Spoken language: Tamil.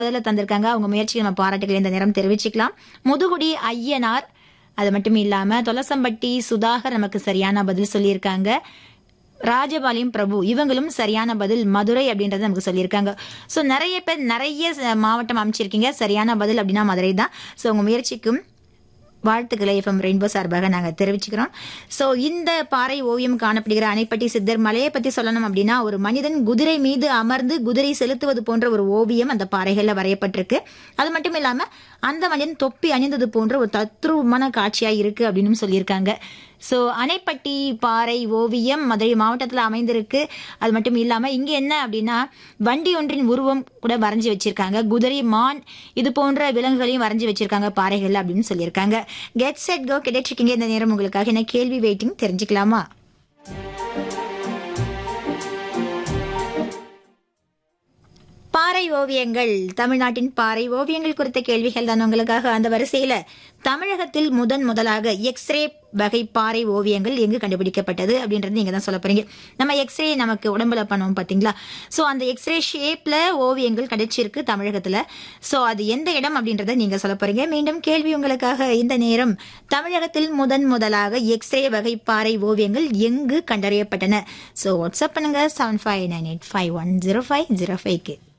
பதில தந்திருக்காங்க அவங்க முயற்சிக்கு நம்ம பாராட்டுகள் இந்த நேரம் தெரிவிச்சுக்கலாம் முதுகுடி ஐயனார் அது மட்டும் இல்லாம தொலசம்பட்டி சுதாகர் நமக்கு சரியான பதில் சொல்லியிருக்காங்க ராஜபாளையம் பிரபு இவங்களும் சரியான பதில் மதுரை அப்படின்றத நமக்கு சொல்லியிருக்காங்க ஸோ நிறைய பேர் நிறைய ச- மாவட்டம் அமைச்சிருக்கீங்க சரியான பதில் அப்படின்னா மதுரை தான் ஸோ உங்க முயற்சிக்கும் வாழ்த்துக்களை எஃப்எம் ரெயின்போ சார்பாக நாங்கள் தெரிவிச்சுக்கிறோம் ஸோ இந்த பாறை ஓவியம் காணப்படுகிற அணைப்பட்டி சித்தர் மலையை பற்றி சொல்லணும் அப்படின்னா ஒரு மனிதன் குதிரை மீது அமர்ந்து குதிரை செலுத்துவது போன்ற ஒரு ஓவியம் அந்த பாறைகளில் வரையப்பட்டிருக்கு அது மட்டும் இல்லாமல் அந்த மனிதன் தொப்பி அணிந்தது போன்ற ஒரு தத்ரூபமான காட்சியாக இருக்கு அப்படின்னு சொல்லியிருக்காங்க ஸோ அணைப்பட்டி பாறை ஓவியம் மதுரை மாவட்டத்தில் அமைந்திருக்கு அது மட்டும் இல்லாமல் இங்கே என்ன அப்படின்னா வண்டி ஒன்றின் உருவம் கூட வரைஞ்சி வச்சிருக்காங்க குதிரை மான் இது போன்ற விலங்குகளையும் வரைஞ்சி வச்சிருக்காங்க பாறைகள் அப்படின்னு சொல்லியிருக்காங்க கெட் செட் கோ கிடைச்சிருக்கீங்க இந்த நேரம் உங்களுக்காக என்ன கேள்வி வெயிட்டிங் தெரிஞ்சுக்கலாமா பாறை ஓவியங்கள் தமிழ்நாட்டின் பாறை ஓவியங்கள் குறித்த கேள்விகள் தான் உங்களுக்காக அந்த வரிசையில தமிழகத்தில் முதன் முதலாக எக்ஸ்ரே வகை பாறை ஓவியங்கள் எங்கு கண்டுபிடிக்கப்பட்டது அப்படின்றது நீங்க தான் சொல்ல போறீங்க நம்ம எக்ஸ்ரே நமக்கு உடம்புல பண்ணுவோம் பாத்தீங்களா சோ அந்த எக்ஸ்ரே ஷேப்ல ஓவியங்கள் கிடைச்சிருக்கு தமிழகத்துல சோ அது எந்த இடம் அப்படின்றத நீங்க சொல்ல போறீங்க மீண்டும் கேள்வி உங்களுக்காக இந்த நேரம் தமிழகத்தில் முதன் முதலாக எக்ஸ்ரே வகை பாறை ஓவியங்கள் எங்கு கண்டறியப்பட்டன சோ வாட்ஸ்அப் பண்ணுங்க seven five nine eight five one zero five zero ஃபைவ்க்கு